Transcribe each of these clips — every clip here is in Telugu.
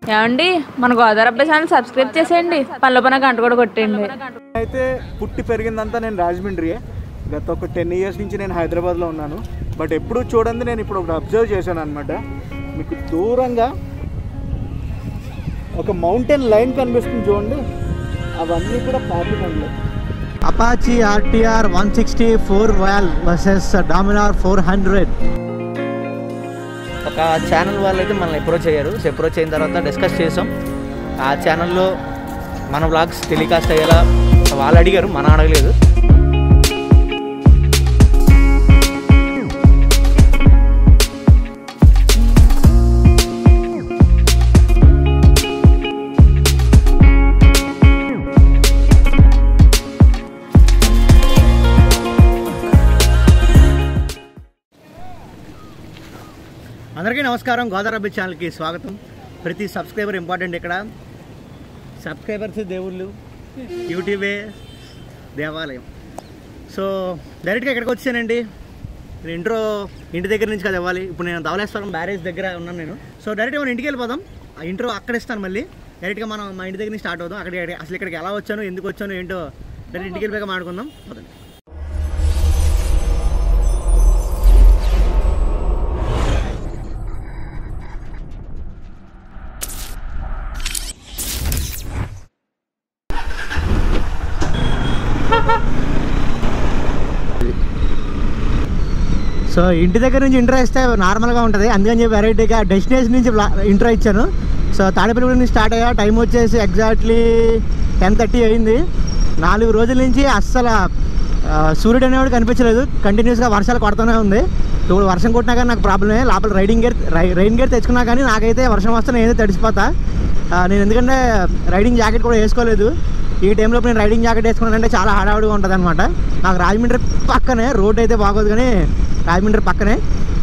ఏమండి మన గోదావరి అబ్బాయి ఛానల్ సబ్స్క్రైబ్ చేసేయండి పనిలో పని గంట కూడా కొట్టేయండి అయితే పుట్టి పెరిగిందంతా నేను రాజమండ్రియే గత ఒక టెన్ ఇయర్స్ నుంచి నేను హైదరాబాద్లో ఉన్నాను బట్ ఎప్పుడు చూడండి నేను ఇప్పుడు ఒకటి అబ్జర్వ్ చేశాను అనమాట మీకు దూరంగా ఒక మౌంటైన్ లైన్ కనిపిస్తుంది చూడండి అవన్నీ కూడా పాపి పండ్లు Apache RTR one sixty four valve versus Dominar four hundred ఒక ఛానల్ వాళ్ళు అయితే మనల్ని అప్రోచ్ అయ్యారు సో అప్రోచ్ అయిన తర్వాత డిస్కస్ చేసాం ఆ ఛానల్లో మన వ్లాగ్స్ టెలికాస్ట్ అయ్యేలా వాళ్ళు అడిగారు మనం అడగలేదు అందరికీ నమస్కారం గోదావరి అబ్బాయి ఛానల్కి స్వాగతం ప్రతి సబ్స్క్రైబర్ ఇంపార్టెంట్ ఇక్కడ సబ్స్క్రైబర్స్ దేవుళ్ళు యూట్యూబే దేవాలయం సో డైరెక్ట్గా ఇక్కడికి వచ్చానండి నేను ఇంట్రో ఇంటి దగ్గర నుంచి కదా ఇవ్వాలి ఇప్పుడు నేను ధవలేశ్వరం బ్యారేజ్ దగ్గర ఉన్నాను నేను సో డైరెక్ట్గా మనం ఇంటికి వెళ్ళిపోదాం ఆ ఇంట్రో అక్కడ ఇస్తాను మళ్ళీ డైరెక్ట్గా మనం మా ఇంటి దగ్గర నుంచి స్టార్ట్ అవుదాం అక్కడ అసలు ఇక్కడికి ఎలా వచ్చాను ఎందుకు వచ్చాను ఏంటో డైరెక్ట్ ఇంటికి వెళ్ళిపోయాక మాట్లాడుకుందాం పదండి సో ఇంటి దగ్గర నుంచి ఇంట్రో ఇస్తే నార్మల్గా ఉంటుంది అందుకని చెప్పి వెరైటీగా డెస్టినేషన్ నుంచి ఇంట్రో ఇచ్చాను సో తాడేపల్లి నుంచి స్టార్ట్ అయ్యా టైం వచ్చేసి ఎగ్జాక్ట్లీ టెన్ థర్టీ అయింది నాలుగు రోజుల నుంచి అస్సలు ఆ, సూర్యుడు అనేవాడు కనిపించలేదు కంటిన్యూస్గా వర్షాలు కొడుతూనే ఉంది ఇప్పుడు వర్షం కొట్టినా కానీ నాకు ప్రాబ్లమే లోపల రైడింగ్ గేర్ రైన్ గేర్ తెచ్చుకున్నా కానీ నాకైతే వర్షం వస్తే నేనైతే తడిసిపోతా ఆ, నేను ఎందుకంటే రైడింగ్ జాకెట్ కూడా వేసుకోలేదు ఈ టైంలో నేను రైడింగ్ జాకెట్ వేసుకున్నానంటే చాలా హడావుడిగా ఉంటుంది అనమాట నాకు రాజమండ్రి పక్కనే రోడ్ అయితే బాగోదు కానీ రాజమండ్రి పక్కనే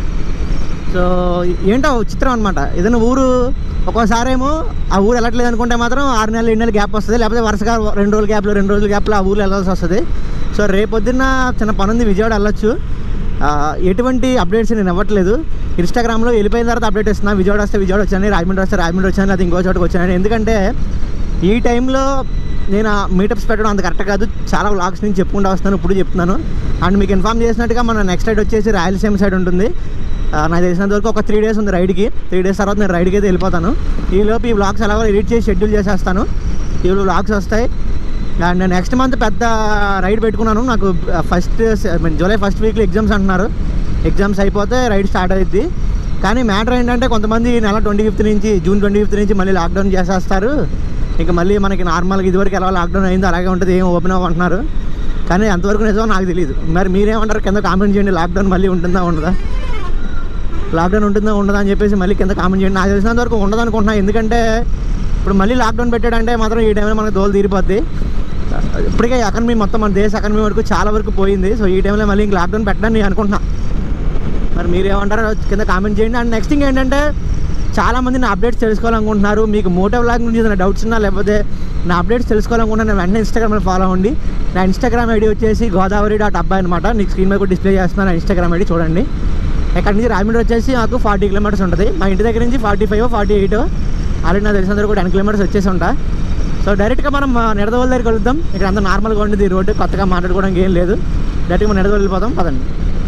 సో ఏంటో చిత్రం అనమాట ఏదైనా ఊరు ఒక్కోసారి ఏమో ఆ ఊరు వెళ్ళట్లేదు అనుకుంటే మాత్రం ఆరు నెలలు ఏడు నెలలు గ్యాప్ వస్తుంది లేకపోతే వరుసగా రెండు రోజుల గ్యాప్లో రెండు రోజుల గ్యాప్లో ఆ ఊరు వెళ్ళాల్సి వస్తుంది సో రేపొద్దున్న చిన్న పని ఉంది విజయవాడ వెళ్ళొచ్చు ఆ, ఎటువంటి అప్డేట్స్ నేను ఇవ్వట్లేదు ఇన్స్టాగ్రామ్లో వెళ్ళిపోయిన తర్వాత అప్డేట్ ఇస్తున్నా విజయవాడ వస్తే విజయవాడ వచ్చాను రాజమండ్రి వస్తే రాజమండ్రి వచ్చాను అది ఇంకో చోటకి వచ్చాను ఎందుకంటే ఈ టైంలో నేను మీటప్స్ పెట్టడం అంత కరెక్ట్ కాదు చాలా వ్లాగ్స్ నుంచి చెప్పుకుంటూ వస్తాను ఇప్పుడు చెప్తున్నాను అండ్ మీకు ఇన్ఫామ్ చేసినట్టుగా మన నెక్స్ట్ రైడ్ వచ్చేసి రాయలసీమ సైడ్ ఉంటుంది ఆ, నాకు తెలిసినంత వరకు ఒక త్రీ డేస్ ఉంది రైడ్కి త్రీ డేస్ తర్వాత నేను రైడ్కి అయితే వెళ్ళిపోతాను ఈ లోపు ఈ వ్లాగ్స్ ఎలాగో ఎడిట్ చేసి షెడ్యూల్ చేసేస్తాను ఈ వ్లాగ్స్ వస్తాయి అండ్ నెక్స్ట్ మంత్ పెద్ద రైడ్ పెట్టుకున్నాను నాకు ఫస్ట్ జూలై ఫస్ట్ వీక్లో ఎగ్జామ్స్ అంటున్నారు ఎగ్జామ్స్ అయిపోతే రైడ్ స్టార్ట్ అవుద్ది కానీ మ్యాటర్ ఏంటంటే కొంతమంది ఈ నెల ట్వంటీ ఫిఫ్త్ నుంచి జూన్ ట్వంటీ ఫిఫ్త్ నుంచి మళ్ళీ లాక్డౌన్ చేసేస్తారు ఇంకా మళ్ళీ మనకి నార్మల్గా ఇదివరకు ఎలా లాక్డౌన్ అయిందో అలాగే ఉంటుంది ఏం ఓపెన్ అవ్వమంటున్నారు కానీ అంతవరకు నిజమో నాకు తెలియదు మరి మీరేమంటారు కింద కామెంట్ చేయండి లాక్డౌన్ మళ్ళీ ఉంటుందా ఉండదా లాక్డౌన్ ఉంటుందా ఉండదా అని చెప్పేసి మళ్ళీ కింద కామెంట్ చేయండి నాకు తెలిసినంత వరకు ఉండదు అనుకుంటున్నా ఎందుకంటే ఇప్పుడు మళ్ళీ లాక్డౌన్ పెట్టాడంటే మాత్రం ఈ టైంలో మనకు దోలు తీరిపోద్ది ఇప్పటికే ఎకనమీ మొత్తం మన దేశ ఎకనమీ వరకు చాలా వరకు పోయింది సో ఈ టైంలో మళ్ళీ ఇంక లాక్డౌన్ పెట్టడానికి నేను అనుకుంటున్నా మరి మీరు ఏమంటారో కింద కామెంట్ చేయండి అండ్ నెక్స్ట్ థింగ్ ఏంటంటే చాలా మంది నా అప్డేట్స్ తెలుసుకోవాలనుకుంటున్నారు మీకు మోటో వ్లాగ్ గురించి ఏదైనా డౌట్స్ ఉన్నా లేకపోతే నా అప్డేట్స్ తెలుసుకోవాలనుకుంటున్నా నేను వెంటనే ఇన్స్టాగ్రామ్లో ఫాలో అవ్వండి నా ఇన్స్టాగ్రామ్ ఐడి వచ్చేసి గోదావరి డాట్ అబ్బాయి అనమాట నీకు స్క్రీన్ మీద కూడా డిస్ప్లే చేస్తున్నాను నా ఇన్స్టాగ్రామ్ ఐడి చూడండి ఇక్కడ నుంచి రాజమండ్రి వచ్చేసి నాకు ఫార్టీ కిలోమీటర్స్ ఉంటుంది మా ఇంటి దగ్గర నుంచి forty five forty eight already నాకు తెలిసినంత వరకు టెన్ కిలోమీటర్స్ వచ్చేసి ఉంటా సో డైరెక్ట్గా మనం నిడదవోల దగ్గరికి వెళ్దాం ఇక్కడ అంతా నార్మల్గా ఉండేది ఈ రోడ్డు కొత్తగా మాట్లాడుకోవడానికి ఏం లేదు డైరెక్ట్గా మనం నిడదవోలు వెళ్ళిపోదాం పదండి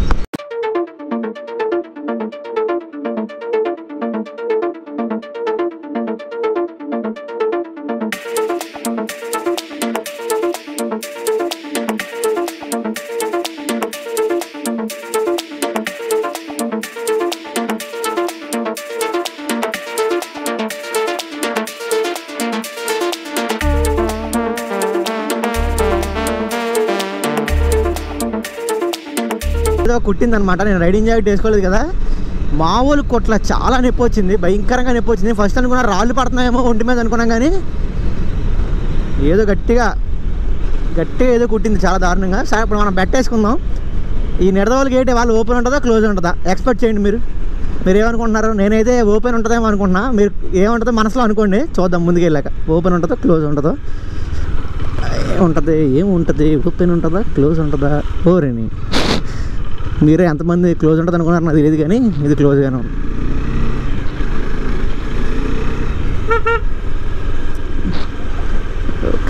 ఏదో కుట్టింది అనమాట నేను రైడింగ్ జాకెట్ వేసుకోలేదు కదా మామూలు కొట్ల చాలా నొప్పి వచ్చింది భయంకరంగా నొప్పి వచ్చింది ఫస్ట్ అనుకున్నా రాళ్ళు పడుతున్నాయేమో ఒంటి మీద అనుకున్నాం కానీ ఏదో గట్టిగా గట్టిగా ఏదో కుట్టింది చాలా దారుణంగా సరే ఇప్పుడు మనం బెట్ వేసుకుందాం ఈ నిడదవోలు గేట్ వాళ్ళు ఓపెన్ ఉంటుందా క్లోజ్ ఉంటుందా ఎక్స్పెక్ట్ చేయండి మీరు మీరు ఏమనుకుంటున్నారు నేనైతే ఓపెన్ ఉంటుందేమో అనుకుంటున్నా మీరు ఏముంటుందో మనసులో అనుకోండి చూద్దాం ముందుకు వెళ్ళాక ఓపెన్ ఉంటుందో క్లోజ్ ఉంటుందో ఉంటుంది ఏముంటుంది ఓపెన్ ఉంటుందా క్లోజ్ ఉంటుందా ఓరేని మీరే ఎంతమంది క్లోజ్ ఉంటుంది అనుకున్నారు నాకు తెలియదు కానీ ఇది క్లోజ్గానే ఉంది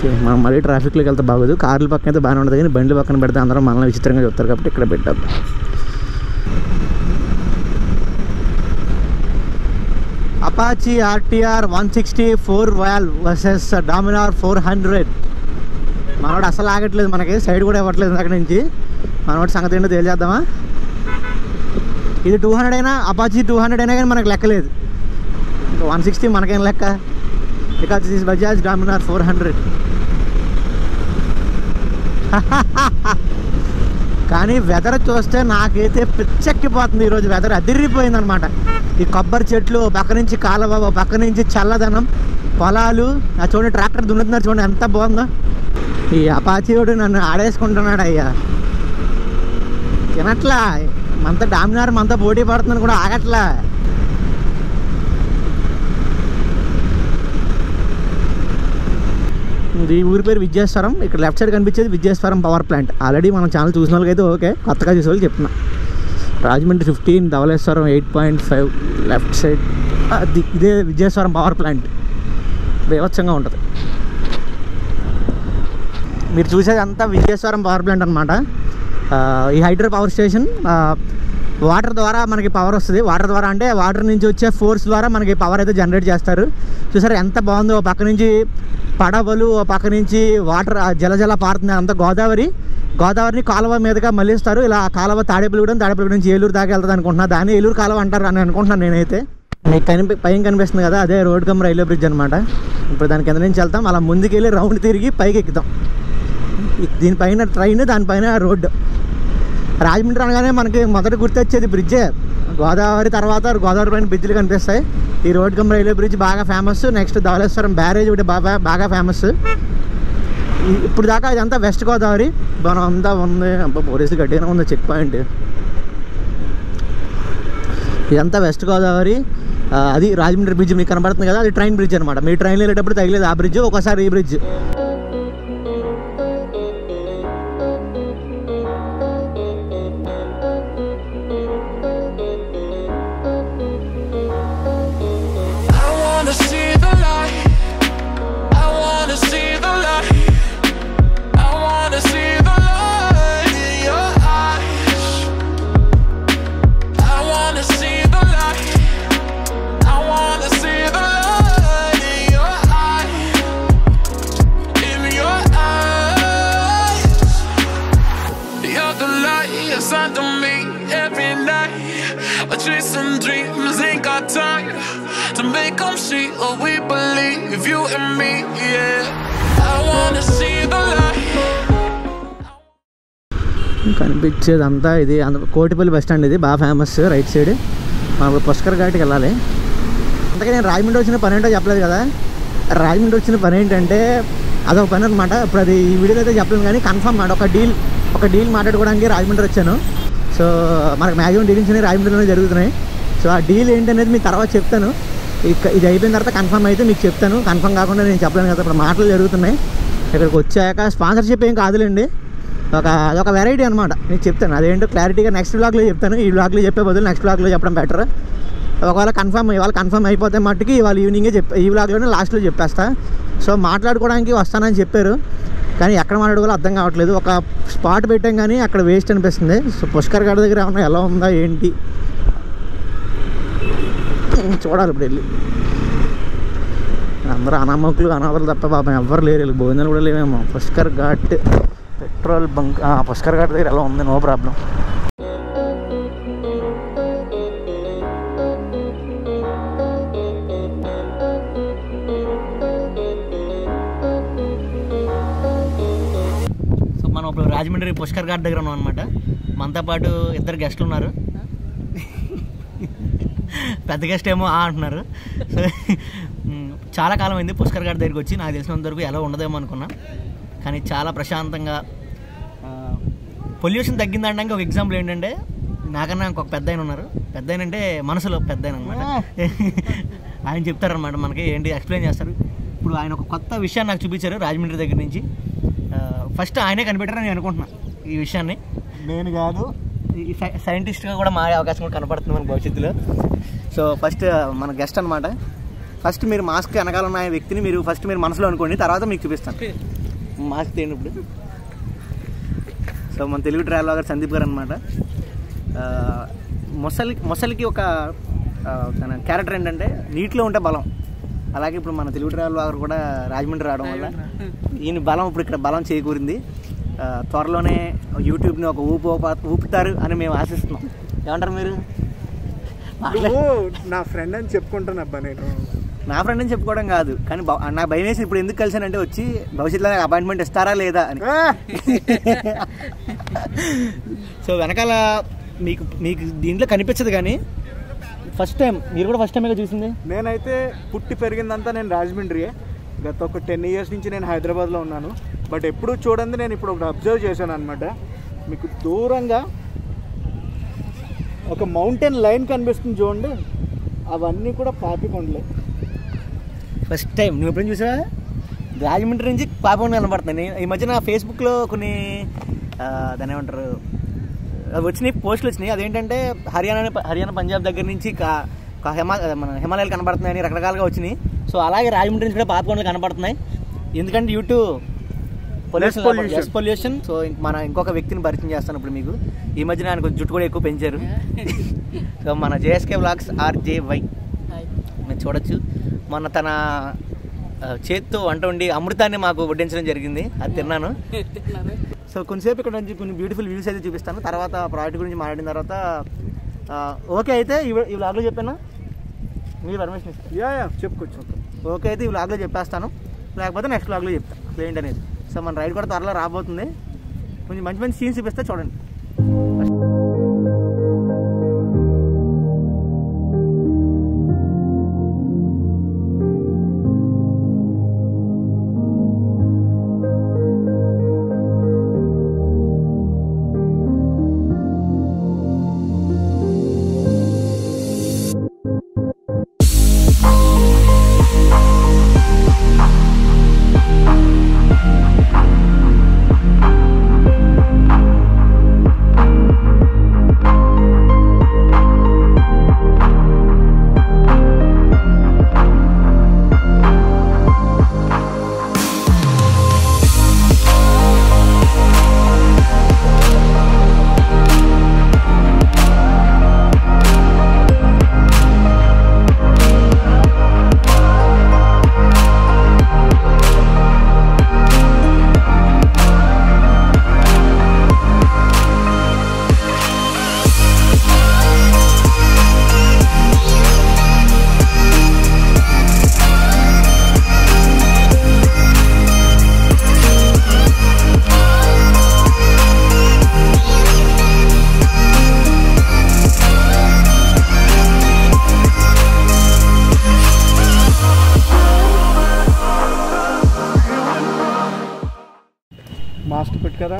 ఓకే మనం మళ్ళీ ట్రాఫిక్లోకి వెళ్తే బాగోదు కార్ల పక్కన అయితే బాగానే ఉంటుంది కానీ బండ్ల పక్కన పెడితే అందరూ మనల్ని విచిత్రంగా చెప్తారు కాబట్టి ఇక్కడ పెట్టాం Apache RTR one sixty four valve versus Dominar four hundred మనోడు అసలు ఆగట్లేదు మనకి సైడ్ కూడా ఇవ్వట్లేదు అక్కడి నుంచి మనోడి సంగతి ఏంటో తెలియజేద్దామా ఇది టూ హండ్రెడ్ అయినా అపాచీ టూ హండ్రెడ్ అయినా కానీ మనకు లెక్కలేదు ఇంకా వన్ సిక్స్టీ మనకేం లెక్క because this Bajaj Dominar four hundred కానీ వెదర్ చూస్తే నాకైతే పిచ్చెక్కిపోతుంది ఈరోజు వెదర్ అదిరిపోయింది అనమాట ఈ కొబ్బరి చెట్లు ఓ పక్క నుంచి కాలువ ఓ పక్క నుంచి చల్లదనం పొలాలు ఆ చూడండి ట్రాక్టర్ దున్నుతున్నారు చూడండి ఎంత బాగుందో ఈ అపాచీయుడు నన్ను ఆడేసుకుంటున్నాడు అయ్యా తినట్లా మనతో డామినార్ మనతో పోటీ పడుతుందని కూడా ఆగట్లా ఇది ఊరి పేరు విద్యేశ్వరం ఇక్కడ లెఫ్ట్ సైడ్ కనిపించేది విద్యేశ్వరం పవర్ ప్లాంట్ ఆల్రెడీ మన ఛానల్ చూసిన వాళ్ళకైతే ఓకే కొత్తగా చూసే వాళ్ళు చెప్తున్నా Rajahmundry fifteen Dhavaleswaram eight point five left side అది ఇదే విద్యేశ్వరం పవర్ ప్లాంట్ బీభత్సంగా ఉంటుంది మీరు చూసేది అంతా విద్యేశ్వరం పవర్ ప్లాంట్ అనమాట ఈ హైడ్రో పవర్ స్టేషన్ వాటర్ ద్వారా మనకి పవర్ వస్తుంది వాటర్ ద్వారా అంటే వాటర్ నుంచి వచ్చే ఫోర్స్ ద్వారా మనకి పవర్ అయితే జనరేట్ చేస్తారు చూసారు ఎంత బాగుందో ఓ పక్క నుంచి పడవలు ఓ పక్క నుంచి వాటర్ జల జల పారుతుంది అంత గోదావరి గోదావరిని కాలువ మీదుగా మళ్ళిస్తారు ఇలా ఆ కాలువ తాడేపల్లిగూడెం తాడేపల్లిగూడెం నుంచి ఏలూరు దాకా వెళ్తుంది అనుకుంటున్నా దాన్ని ఏలూరు కాలువ అంటారు అని అనుకుంటున్నాను నేనైతే మీకు కనిపి పైన కనిపిస్తుంది కదా అదే రోడ్ కమ్ రైల్వే బ్రిడ్జ్ అనమాట ఇప్పుడు దాని కింద నుంచి వెళ్తాం అలా ముందుకు వెళ్ళి రౌండ్ తిరిగి పైకి ఎక్కుతాం ఈ- దీనిపైన ట్రైన్ దానిపైన రోడ్డు రాజమండ్రి అనగానే మనకి మొదట గుర్తొచ్చేది బ్రిడ్జే గోదావరి తర్వాత గోదావరి పైన బ్రిడ్జ్లు కనిపిస్తాయి ఈ రోడ్ కమ్ రైల్వే బ్రిడ్జ్ బాగా ఫేమస్ నెక్స్ట్ ధవళేశ్వరం బ్యారేజ్ ఒకటి బాగా బాగా ఫేమస్ ఇప్పుడు దాకా ఇదంతా వెస్ట్ గోదావరి మనం అంతా ఉంది అబ్బా పోలీసులు గట్టిగానే ఉంది చెక్ పాయింట్ ఇదంతా వెస్ట్ గోదావరి ఆ, అది రాజమండ్రి బ్రిడ్జ్ మీకు కనబడుతుంది కదా అది ట్రైన్ బ్రిడ్జ్ అనమాట మీ ట్రైన్ వెళ్ళేటప్పుడు తగిలేదు ఆ బ్రిడ్జ్ ఒకసారి ఈ bridge I wanna see the light. I wanna see the light. I wanna see the light in your eyes. I wanna see the light. I wanna see the light in your eyes. In your eyes. You're the light inside of me every night. We're chasing dreams, ain't got time to make them see what we believe. You and me, yeah. I wanna see the light. కనిపించేదంతా ఇది అంద- కోటిపల్లి బస్ స్టాండ్ ఇది బాగా ఫేమస్ రైట్ సైడ్ మనం ఇప్పుడు పుష్కర్ ఘాట్కి వెళ్ళాలి అంతకే నేను రాజమండ్రి వచ్చిన పని ఏంటో చెప్పలేదు కదా రాజమండ్రి వచ్చిన పని ఏంటంటే అదొక పని అనమాట ఇప్పుడు అది ఈ వీడియోలో అయితే చెప్పలేను కానీ కన్ఫర్మ్ మాట ఒక డీల్ ఒక డీల్ మాట్లాడుకోవడానికి రాజమండ్రి వచ్చాను సో మనకు మ్యాక్సిమం డీలింగ్స్ అనేవి రాజమండ్రిలోనే జరుగుతున్నాయి సో ఆ డీల్ ఏంటనేది మీకు తర్వాత చెప్తాను ఇక ఇది అయిపోయిన తర్వాత కన్ఫర్మ్ అయితే మీకు చెప్తాను కన్ఫర్మ్ కాకుండా నేను చెప్పలేను కదా ఇప్పుడు మాటలు జరుగుతున్నాయి ఇక్కడికి వచ్చాక స్పాన్సర్షిప్ ఏం కాదులేండి ఒక అదొక వెరైటీ అనమాట నేను చెప్తాను అదేంటో క్లారిటీగా నెక్స్ట్ బ్లాగ్లో చెప్తాను ఈ బ్లాగ్లో చెప్పే బదులు నెక్స్ట్ బ్లాగ్లో చెప్పడం బెటర్ ఒకవేళ కన్ఫర్మ్ ఇవాళ కన్ఫర్మ్ అయిపోతే మట్టుకి ఇవాళ ఈవినింగే చెప్ ఈ బ్లాగ్లోనే లాస్ట్లో చెప్పేస్తా సో మాట్లాడుకోవడానికి వస్తానని చెప్పారు కానీ ఎక్కడ మాట్లాడుకోవాలో అర్థం కావట్లేదు ఒక స్పాట్ పెట్టాం కానీ అక్కడ వేస్ట్ అనిపిస్తుంది సో పుష్కర్ గడ దగ్గర ఏమన్నా ఎలా ఉందా ఏంటి చూడాలి ఇప్పుడు వెళ్ళి అందరూ అనామకులు అనాథలు తప్ప పాపం ఎవ్వరు లేరు వీళ్ళకి భోజనాలు కూడా లేవేమో పుష్కర్ ఘాట్ పెట్రోల్ బంక్ ఆ, పుష్కర్ ఘాట్ దగ్గర ఎలా ఉంది నో ప్రాబ్లం సో మనం ఇప్పుడు రాజమండ్రి పుష్కర్ ఘాట్ దగ్గర ఉన్నాం అనమాట మనతో పాటు ఇద్దరు గెస్ట్లు ఉన్నారు పెద్ద గెస్ట్ ఏమో ఆ అంటున్నారు సో మ్, చాలా కాలం అయింది పుష్కర్ ఘాట్ దగ్గరికి వచ్చి నాకు తెలిసినంత వరకు ఎలా ఉండదేమో అనుకున్నా కానీ చాలా ప్రశాంతంగా పొల్యూషన్ తగ్గిందనడానికి ఒక ఎగ్జాంపుల్ ఏంటంటే నాకన్నా ఇంకొక పెద్ద ఆయన ఉన్నారు పెద్ద ఆయన అంటే మనసులో పెద్ద ఆయన అనమాట ఆయన చెప్తారనమాట మనకి ఏంటి ఎక్స్ప్లెయిన్ చేస్తారు ఇప్పుడు ఆయన ఒక కొత్త విషయాన్ని నాకు చూపించారు రాజమండ్రి దగ్గర నుంచి ఫస్ట్ ఆయనే కనిపెట్టారని నేను అనుకుంటున్నా ఈ విషయాన్ని నేను కాదు ఈ సై- సైంటిస్ట్గా కూడా మారే అవకాశం కూడా కనపడుతుంది మన భవిష్యత్తులో సో ఫస్ట్ మన గెస్ట్ అనమాట ఫస్ట్ మీరు మాస్క్ వెనకాల ఉన్న వ్యక్తిని మీరు ఫస్ట్ మీరు మనసులో అనుకోండి తర్వాత మీకు చూపిస్తాను మాస్క్ తీయండి ఇప్పుడు సో మన తెలుగు ట్రావెల్ గారు సందీప్ గారు అనమాట మొసలి మొసలికి ఒక ఆ, తన క్యారెక్టర్ ఏంటంటే నీటిలో ఉంటే బలం అలాగే ఇప్పుడు మన తెలుగు ట్రావెల్ గారు కూడా రాజమండ్రి రావడం వల్ల ఈయన బలం ఇప్పుడు ఇక్కడ బలం చేకూరింది ఆ, త్వరలోనే యూట్యూబ్ని ఒక ఊపు ఊప- ఊపుతారు అని మేము ఆశిస్తున్నాం ఏమంటారు మీరు నువ్వు నా ఫ్రెండ్ అని చెప్పుకుంటాను అబ్బా నేను నా ఫ్రెండ్ అని చెప్పుకోవడం కాదు కానీ బ- నాకు భయం వేసి ఇప్పుడు ఎందుకు కలిసానంటే వచ్చి భవిష్యత్తులో నాకు అపాయింట్మెంట్ ఇస్తారా లేదా అని ఆ! సో వెనకాల మీకు మీకు దీంట్లో కనిపించదు కానీ ఫస్ట్ టైం మీరు కూడా ఫస్ట్ టైమే చూసింది నేనైతే పుట్టి పెరిగిందంతా నేను రాజమండ్రియే గత ఒక టెన్ ఇయర్స్ నుంచి నేను హైదరాబాద్లో ఉన్నాను బట్ ఎప్పుడు చూడండి నేను ఇప్పుడు ఒకటి అబ్జర్వ్ చేశాను అనమాట మీకు దూరంగా ఒక మౌంటైన్ లైన్ కనిపిస్తుంది చూడండి అవన్నీ కూడా పాపి కొండలే ఫస్ట్ టైం నువ్వు ఎప్పుడైనా చూసావా రాజమండ్రి నుంచి పాపం కనబడుతున్నాయి నేను ఈ మధ్యన ఫేస్బుక్లో కొన్ని ఆ, దాని ఏమంటారు అవి వచ్చినాయి పోస్టులు వచ్చినాయి అదేంటంటే హర్యానా హర్యానా పంజాబ్ దగ్గర నుంచి కా- కా- హిమా మన హిమాలయాలు కనబడుతున్నాయని రకరకాలుగా వచ్చినాయి సో అలాగే రాజమండ్రి నుంచి కూడా పాపకొండలు కనబడుతున్నాయి ఎందుకంటే YouTube pollution pollution. Yes pollution so ఇంక మన ఇంకొక వ్యక్తిని పరిచయం చేస్తాను ఇప్పుడు మీకు ఈ మధ్యన ఆయన కొంచెం జుట్టు కూడా ఎక్కువ పెంచారు సో మన జేఎస్కే బ్లాగ్స్ ఆర్జేవై మీరు చూడొచ్చు మొన్న తన ఆ, చేత్తో వంట వండి అమృతాన్ని మాకు వడ్డించడం జరిగింది అది తిన్నాను సో కొంతసేపు ఇక్కడ నుంచి కొన్ని బ్యూటిఫుల్ వ్యూస్ అయితే చూపిస్తాను తర్వాత ప్రాజెక్ట్ గురించి మాట్లాడిన తర్వాత ఆ, ఓకే అయితే ఈ ఈ వ్లాగ్లో చెప్పానా మీరు పర్మిషన్ ఇస్తారు యా యా చెప్పుకోవచ్చు ఓకే అయితే ఈ వ్లాగ్లో చెప్పేస్తాను లేకపోతే నెక్స్ట్ వ్లాగ్లో చెప్తాను అసలు ఏంటనేది సో మన రైడ్ కూడా త్వరలో రాబోతుంది కొంచెం మంచి మంచి సీన్స్ చూపిస్తే చూడండి మాస్క్ పెట్టుకరా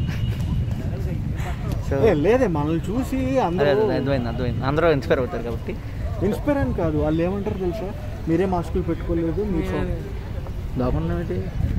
సో ఏ, లేదే మనల్ని చూసి అదే అందరూ అదే, అర్థమైంది అర్థమైంది అందరూ ఇన్స్పైర్ అవుతారు కాబట్టి ఇన్స్పైర్ అని కాదు వాళ్ళు ఏమంటారు తెలుసా మీరే మాస్కులు పెట్టుకోలేదు మీ సో- బాగున్నామేంటి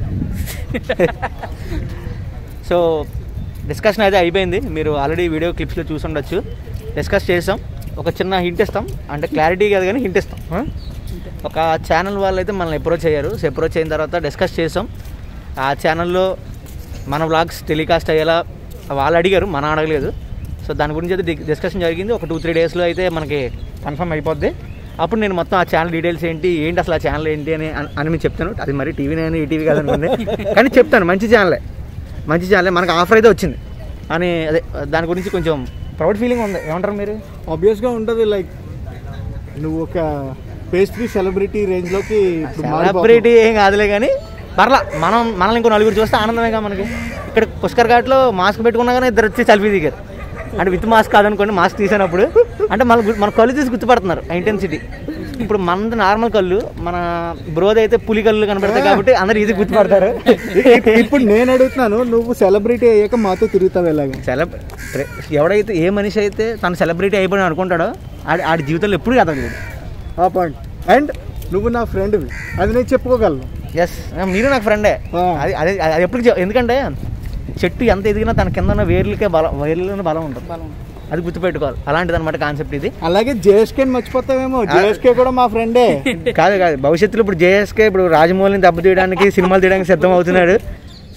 సో డిస్కషన్ అయితే అయిపోయింది మీరు ఆల్రెడీ వీడియో క్లిప్స్లో చూసి ఉండొచ్చు డిస్కస్ చేసాం ఒక చిన్న హింట్ ఇస్తాం అంటే క్లారిటీ కాదు కానీ హింట్ ఇస్తాం ఆ? ఒక ఛానల్ వాళ్ళు అయితే మనల్ని అప్రోచ్ అయ్యారు సో అప్రోచ్ అయిన తర్వాత డిస్కస్ చేసాం ఆ ఛానల్లో మన వ్లాగ్స్ టెలికాస్ట్ అయ్యేలా వాళ్ళు అడిగారు మనం అడగలేదు సో దాని గురించి అయితే డి- డిస్కషన్ జరిగింది ఒక టూ త్రీ డేస్లో అయితే మనకి కన్ఫర్మ్ అయిపోద్ది అప్పుడు నేను మొత్తం ఆ ఛానల్ డీటెయిల్స్ ఏంటి ఏంటి అసలు ఆ ఛానల్ ఏంటి అని అని మీకు చెప్తాను అది మరి టీవీ నేను ఈ టీవీ కాదనుకుంది కానీ చెప్తాను మంచి ఛానలే మంచి ఛానలే మనకు ఆఫర్ అయితే వచ్చింది అని అదే దాని గురించి కొంచెం ప్రౌడ్ ఫీలింగ్ ఉంది ఏమంటారు మీరు ఆబ్వియస్గా ఉంటుంది లైక్ నువ్వు ఒక పేస్ట్రీ సెలబ్రిటీ రేంజ్లోకి ఇప్పుడు సెలబ్రిటీ ఏం కాదులే కానీ పర్లా మనం మనల్ని ఇంకో నలుగురు చూస్తే ఆనందమేగా మనకి ఇక్కడ పుష్కర్ ఘాట్లో మాస్క్ పెట్టుకున్నా కానీ ఇద్దరు వచ్చి సెల్ఫీ దిగారు అంటే విత్ మాస్క్ కాదనుకోండి మాస్క్ తీసినప్పుడు అంటే మన గు- మన కళ్ళు తీసి గుర్తుపడుతున్నారు ఇంటెన్సిటీ ఇప్పుడు మనది నార్మల్ కళ్ళు మన బ్రోది అయితే పులి కళ్ళు కనబడతాయి కాబట్టి అందరు ఇది గుర్తుపడతారు మారిపోతావు. ఇప్పుడు నేను అడుగుతున్నాను నువ్వు సెలబ్రిటీ అయ్యాక మాతో తిరుగుతావు ఎలాగ సెలబ్ ఎవడైతే ఏ మనిషి అయితే తను సెలబ్రిటీ అయిపోయి అనుకుంటాడో ఆడి ఆడి జీవితంలో ఎప్పుడు కదలేదు ఆ పాయింట్ అండ్ నువ్వు నా ఫ్రెండ్వి అది నేను చెప్పుకోగలను ఎస్ మీరు నాకు ఫ్రెండే ఆ. అది అదే అది ఎప్పుడు చె- ఎందుకంటే చెట్టు ఎంత ఎదిగినా తన కింద ఉన్న వేర్లకే బలం వేర్లలోనే బలం ఉంటుంది అది గుర్తుపెట్టుకోవాలి అలాంటిది అనమాట కాన్సెప్ట్ ఇది అలాగే జేఎస్కే మర్చిపోతావేమో జేఎస్కే కూడా మా ఫ్రెండే కాదు కాదు భవిష్యత్తులో ఇప్పుడు జేఎస్కే ఇప్పుడు రాజమౌళిని దెబ్బతీయడానికి సినిమాలు తీయడానికి సిద్ధం అవుతున్నాడు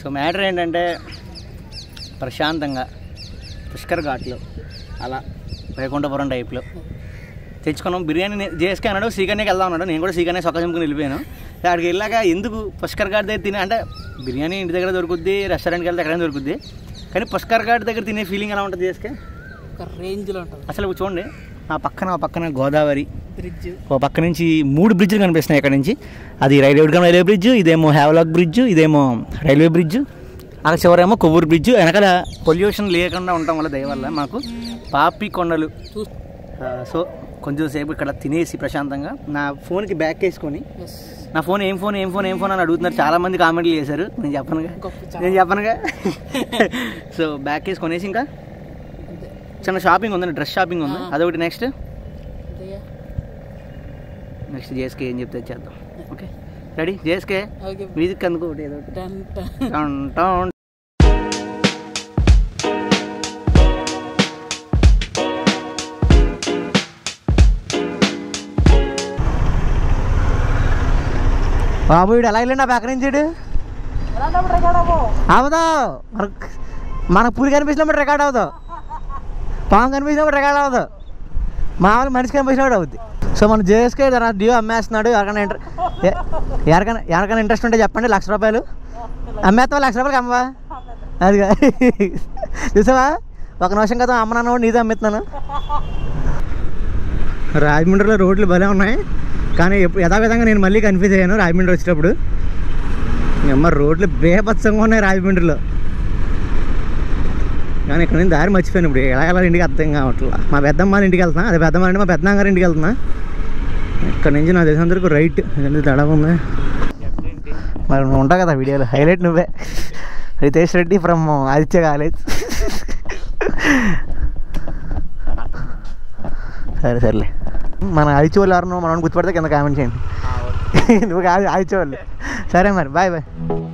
సో మ్యాటర్ ఏంటంటే ప్రశాంతంగా పుష్కర్ ఘాట్లో అలా వైకుంఠపురం టైప్లో తెచ్చుకున్నాం బిర్యానీ జేఎస్కే అన్నాడు సీకర్నేకి వెళ్దాం అన్నాడు నేను కూడా సీకర్నే సొక్క చెంపుకుని వెళ్ళిపోయాను అక్కడికి వెళ్ళాక ఎందుకు పుష్కర్ ఘాట్ దగ్గర తినే అంటే బిర్యానీ ఇంటి దగ్గర దొరుకుద్ది రెస్టారెంట్కి వెళ్తే ఎక్కడైనా దొరుకుద్ది కానీ పుష్కర్ ఘాట్ దగ్గర తినే ఫీలింగ్ ఎలా ఉంటుంది జేఎస్కే ఒక రేంజ్లో ఉంటుంది అసలు చూడండి నా పక్కన ఆ పక్కన గోదావరి బ్రిడ్జ్ ఓ పక్క నుంచి మూడు బ్రిడ్జ్లు కనిపిస్తున్నాయి ఇక్కడ నుంచి అది రైల్వే ఉడ్గం రైల్వే బ్రిడ్జ్ ఇదేమో హ్యావలాక్ బ్రిడ్జ్ ఇదేమో రైల్వే బ్రిడ్జ్ అక్కడ చివరేమో కొవ్వూరు బ్రిడ్జ్ వెనకాల పొల్యూషన్ లేకుండా ఉండటం వల్ల దయ వల్ల మాకు పాపి కొండలు ఆ, సో కొంచెం సేపు ఇక్కడ తినేసి ప్రశాంతంగా నా ఫోన్కి బ్యాక్ వేసుకొని నా ఫోన్ ఏం ఫోన్ ఏం ఫోన్ ఏం ఫోన్ అని అడుగుతున్నారు చాలా మంది కామెంట్లు చేశారు నేను చెప్పనుగా నేను చెప్పనుగా సో బ్యాక్ వేసి కొనేసి ఇంకా చిన్న షాపింగ్ ఉంది డ్రెస్ షాపింగ్ ఉంది అదొకటి నెక్స్ట్ నెక్స్ట్ జేఎస్కే ఏం చెప్తే చేద్దాం okay ready JSK okay music అందుకు ఒకటి ఏదో ఒకటి డన్ డన్. టన్ టన్. బాబు వీడు ఎలా వెళ్ళండి నా పక్క నుంచి వీడు? అవదు మనకు మనకు పులి కనిపించినప్పుడు రికార్డ్ అవుతావు పాము కనిపించినప్పుడు రికార్డ్ అవ్వదు మామూలు మనిషి కనిపించినప్పుడు అవుద్ది సో మన జేఎస్కే డ్యూ అమ్మేస్తున్నాడు ఎవరికైనా ఇంట్రె ఎ- ఎవరికైనా ఎవరికైనా ఇంట్రెస్ట్ ఉంటే చెప్పండి లక్ష రూపాయలు అమ్మేస్తావా లక్ష రూపాయలకి అమ్మవా అదిగా చూసావా ఒక నిమిషం కదా అమ్మ నాన్న నీదే అమ్మేస్తున్నాను రాజమండ్రిలో రోడ్లు భలే ఉన్నాయి కానీ ఎప్పుడు యథావిధంగా నేను మళ్ళీ కన్ఫ్యూజ్ అయ్యాను రాజమండ్రి వచ్చేటప్పుడు అమ్మ రోడ్లు బేభత్సంగా ఉన్నాయి రాజమండ్రిలో కానీ ఇక్కడ నుంచి దారి మర్చిపోయాను ఇప్పుడు ఎలా ఎలా ఇంటికి అర్థం కావట్లా మా పెద్దమ్మ వాళ్ళ ఇంటికి వెళ్తున్నా అదే పెద్దమ్మ అంటే మా పెద్దమ్మ గారి ఇంటికి వెళ్తున్నా ఇక్కడ నుంచి నా తెలిసినందుకు రైట్ ఎందుకు తడ ఉంది మరి నువ్వు ఉంటావు కదా వీడియోలో హైలైట్ నువ్వే రితేష్ రెడ్డి ఫ్రమ్ ఆదిత్య కాలేజ్ సరే సర్లే మన ఆదిత్య వాళ్ళు ఎవరన్నా మనం గుర్తుపడితే కింద కామెంట్ చేయండి నువ్వు కాదు ఆదిత్య వాళ్ళు సరే మరి బాయ్ బాయ్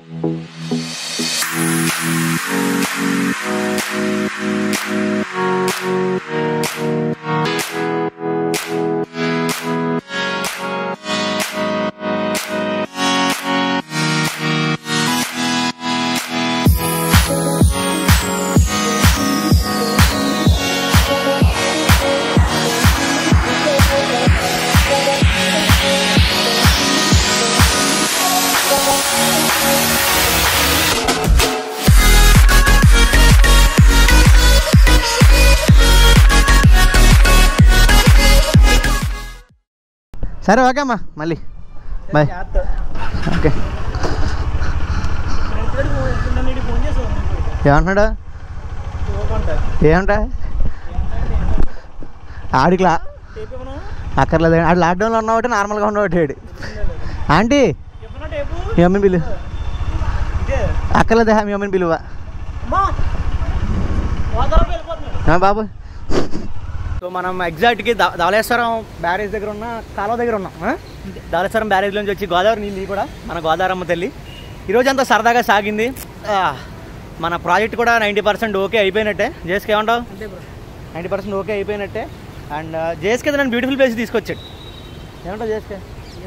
సరే ఓకే అమ్మా మళ్ళీ బాయ్ ఓకే ఏమంటున్నాడు ఏమంటా ఆడికి లా అక్కర్లేదు ఆడు లాక్డౌన్లో ఉన్నవాటి నార్మల్గా ఉన్నవాటి ఆడు ఆంటీ మీ అమ్మని పిలు అక్కర్లేదా మీ అమ్మని పిలువా ఆ, బాబు సో మనం ఎగ్జాక్ట్కి ధ- ధవళేశ్వరం బ్యారేజ్ దగ్గర ఉన్న కాలువ దగ్గర ఉన్నాం ఆ? ధవళేశ్వరం బ్యారేజ్ నుంచి వచ్చి గోదావరి నీళ్ళు ఇవి కూడా మన గోదావరమ్మ తల్లి ఈరోజు అంతా సరదాగా సాగింది ఆ, మన ప్రాజెక్ట్ కూడా నైంటీ పర్సెంట్ ఓకే అయిపోయినట్టే జేస్కి ఏమంటావు నైంటీ పర్సెంట్ ఓకే అయిపోయినట్టే అండ్ జేస్కి నన్ను బ్యూటిఫుల్ ప్లేస్ తీసుకొచ్చాడు ఏమంటావు జేస్కే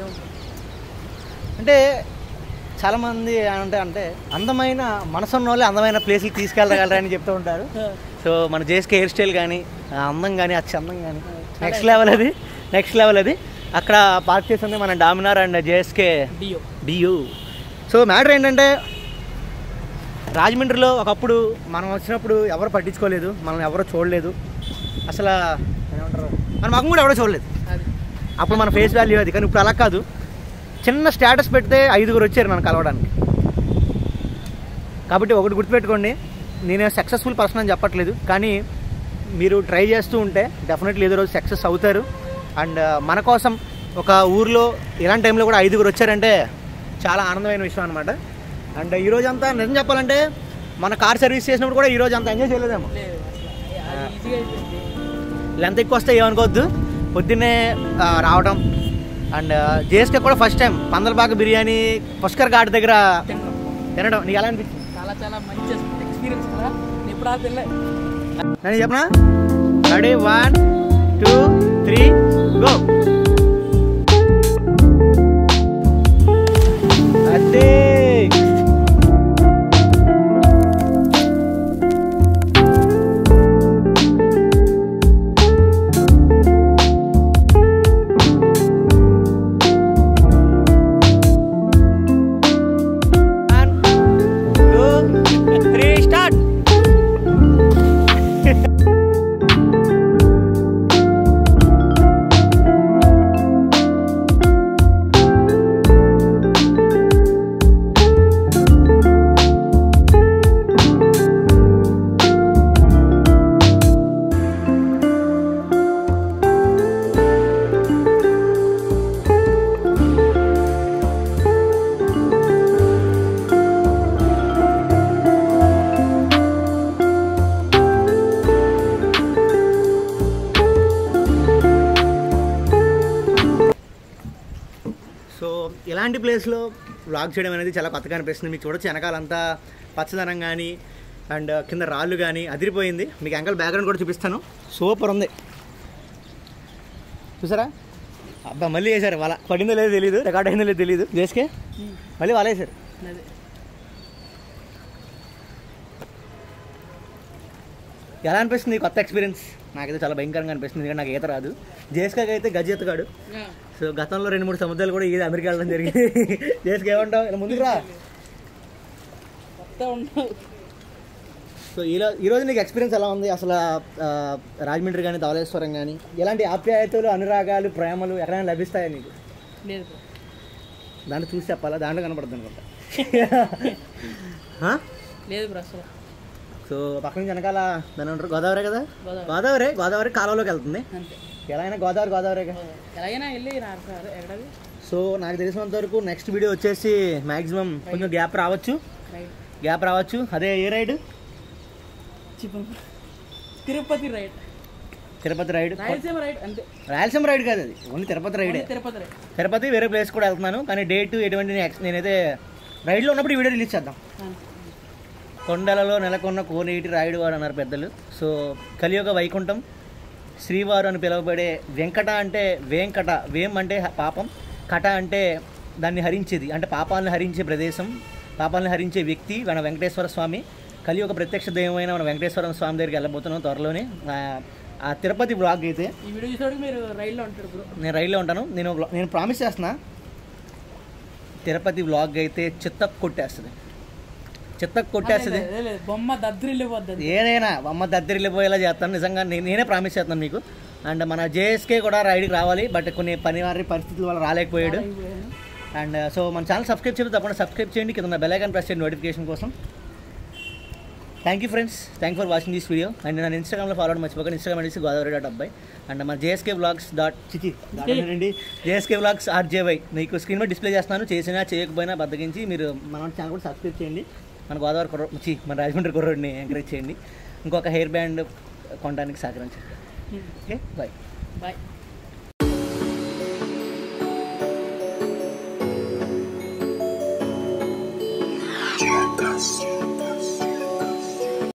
అంటే చాలామంది అంటే అంటే అందమైన మనసు ఉన్న వాళ్ళు అందమైన ప్లేస్కి తీసుకెళ్ళగలరా అని చెప్తూ ఉంటారు సో మన జేస్కే హెయిర్ స్టైల్ కానీ ఆ అందం కానీ ఆ చందం కానీ నెక్స్ట్ లెవెల్ అది నెక్స్ట్ లెవెల్ అది అక్కడ పార్క్ చేసింది మన డామినార్ అండ్ జేఎస్కే డియో డియు సో మ్యాటర్ ఏంటంటే రాజమండ్రిలో ఒకప్పుడు మనం వచ్చినప్పుడు ఎవరు పట్టించుకోలేదు మనం ఎవరో చూడలేదు అసలు ఏమంటారు మన మగం కూడా ఎవరో చూడలేదు అది అప్పుడు మన ఫేస్ వాల్యూ అది కానీ ఇప్పుడు అలా కాదు చిన్న స్టేటస్ పెడితే ఐదుగురు వచ్చారు నన్ను కలవడానికి కాబట్టి ఒకటి గుర్తుపెట్టుకోండి నేను సక్సెస్ఫుల్ పర్సన్ అని చెప్పట్లేదు కానీ మీరు ట్రై చేస్తూ ఉంటే డెఫినెట్లీ ఏదో రోజు సక్సెస్ అవుతారు అండ్ మన కోసం ఒక ఊర్లో ఇలాంటి టైంలో కూడా ఐదుగురు వచ్చారంటే చాలా ఆనందమైన విషయం అనమాట అండ్ ఈ రోజు అంతా నిజం చెప్పాలంటే మన కార్ సర్వీస్ చేసినప్పుడు కూడా ఈ రోజు అంతా ఎంజాయ్ చేయలేదేమో లేదు అది ఈజీగా అయిపోయింది లెంత్ ఎక్కువ వస్తే ఏమనుకోవద్దు పొద్దున్నే ఆ, రావడం అండ్ జేఎస్కే కూడా ఫస్ట్ టైం పందలబాగ బిర్యానీ పుష్కర్ ఘాట్ దగ్గర తిన్నాం తినడం నీకు ఎలా అనిపించింది చాలా చాలా మంచి ఎక్స్పీరియన్స్ కదా నేను ఇప్పుడు ఆ తినలే నేను చెప్పనా ready one two three go అదే ఇలాంటి ప్లేస్లో వ్లాగ్ చేయడం అనేది చాలా కొత్తగా అనిపిస్తుంది మీకు చూడొచ్చు వెనకాలంతా పచ్చదనం కానీ అండ్ కింద రాళ్ళు కానీ అదిరిపోయింది మీకు అంకల్ బ్యాక్గ్రౌండ్ కూడా చూపిస్తాను సూపర్ ఉంది చూసారా అబ్బా మళ్ళీ వేశారు వాళ్ళ పడిందో లేదో తెలియదు రికార్డ్ అయిందో లేదో తెలియదు చేసుకే మళ్ళీ వాళ్ళు వేశారు అదే ఎలా అనిపిస్తుంది ఈ కొత్త ఎక్స్పీరియన్స్ నాకైతే చాలా భయంకరంగా అనిపిస్తుంది ఎందుకంటే నాకు ఈత రాదు జేస్కాకి అయితే గజ ఈతగాడు ఆ, సో గతంలో రెండు మూడు సముద్రాలు కూడా ఇది అమెరికా వెళ్ళడం జరిగింది జేస్కి ఏమంటావు ఇలా ముందుకు రా కొత్త ఉండవు సో ఈలో ఈరోజు నీకు ఎక్స్పీరియన్స్ ఎలా ఉంది అసలు ఆ, రాజమండ్రి కానీ ధవళేశ్వరం కానీ ఎలాంటి ఆప్యాయతలు అనురాగాలు ప్రేమలు ఎక్కడైనా లభిస్తాయా నీకు లేదు bro. దాంట్లో చూసి చెప్పాలా దాంట్లో కనపడుతుంది అనుకుంటా ఆ? లేదు బ్రో అసలు సో పక్క నుంచి వెనకాల దాని ఉంటారు గోదావరి కదా గోదావరి. గోదావరి గోదావరి కాలువలోకి వెళ్తుంది అంతే ఎలా అయినా గోదావరి గోదావరి ఎలాగైనా వెళ్ళి నాకు ఎక్కడది సో నాకు తెలిసినంత వరకు నెక్స్ట్ వీడియో వచ్చేసి మాక్సిమం కొంచెం గ్యాప్ రావచ్చు రైట్ గ్యాప్ రావచ్చు అదే ఏ రైడ్ చిప్పం Tirupati right Tirupati ride Rayalaseema right అంతే రాయలసీమ రైడ్ కాదు అది ఓన్లీ తిరుపతి రైడే ఓన్లీ తిరుపతి రైట్ తిరుపతి వేరే ప్లేస్ కూడా వెళ్తున్నాను కానీ డేట్ ఎటువంటి నెక్స్ట్ నేనైతే రైడ్లో ఉన్నప్పుడు ఈ వీడియో రిలీజ్ చేద్దాం అంతే. కొండలలో నెలకొన్న కోనేటి రాయుడు వారు అన్నారు పెద్దలు సో కలియుగ వైకుంఠం శ్రీవారు అని పిలువబడే వెంకట అంటే వేంకట వేం అంటే హ- పాపం కట అంటే దాన్ని హరించేది అంటే పాపాలను హరించే ప్రదేశం పాపాలను హరించే వ్యక్తి మన వెంకటేశ్వర స్వామి కలియుగ ప్రత్యక్ష దైవమైన మన వెంకటేశ్వర స్వామి దగ్గరికి వెళ్ళబోతున్నాం త్వరలోనే ఆ- ఆ తిరుపతి బ్లాగ్ అయితే ఈ వీడియో చూసేవాడికి మీరు రైల్లో ఉంటారు బ్రో నేను రైల్లో ఉంటాను నేను వ్లా- నేను ప్రామిస్ చేస్తున్నా తిరుపతి వ్లాగ్ అయితే చిత్త కొట్టేస్తుంది చిత్త కొట్టేస్తుంది లేదు, లేదు, బొమ్మ దద్దరిల్లిపోద్ది అది. ఏదైనా అమ్మ దద్దరిల్లిపోయేలా చేస్తాను నిజంగా నే- నేనే ప్రామిస్ చేస్తాను మీకు అండ్ మన జేఎస్కే కూడా రైడ్కి రావాలి బట్ కొన్ని పనివారి పరిస్థితుల వల్ల రాలేకపోయాడు అయిపోయాను. అండ్ సో మన ఛానల్ సబ్స్క్రైబ్ చేయడం తప్పకుండా సబ్స్క్రైబ్ చేయండి కింద బెల్ ఐకాన్ ప్రెస్ చేయండి నోటిఫికేషన్ కోసం thank you friends thank for watching this video and నన్ను ఇన్స్టాగ్రామ్లో ఫాలో అవడం మర్చిపోకండి ఇన్స్టాగ్రామ్ అనేసి గోదావరి డాట్ అబ్బాయి అండ్ మన జేఎస్కే బ్లాగ్స్ డాట్ చిచి అండి జేఎస్కే బ్లాగ్స్ ఆర్జేవై మీకు స్క్రీన్ మీద డిస్ప్లే చేస్తున్నాను చేసినా చేయకపోయినా బద్దగించి మీరు మన ఛానల్ కూడా సబ్స్క్రైబ్ చేయండి మన గోదావరి కుర్ర చి మన రాజమండ్రి కుర్రోడిని ఎంకరేజ్ చేయండి ఇంకొక హెయిర్ బ్యాండ్ కొనడానికి సహకరించండి ఓకే బాయ్ బాయ్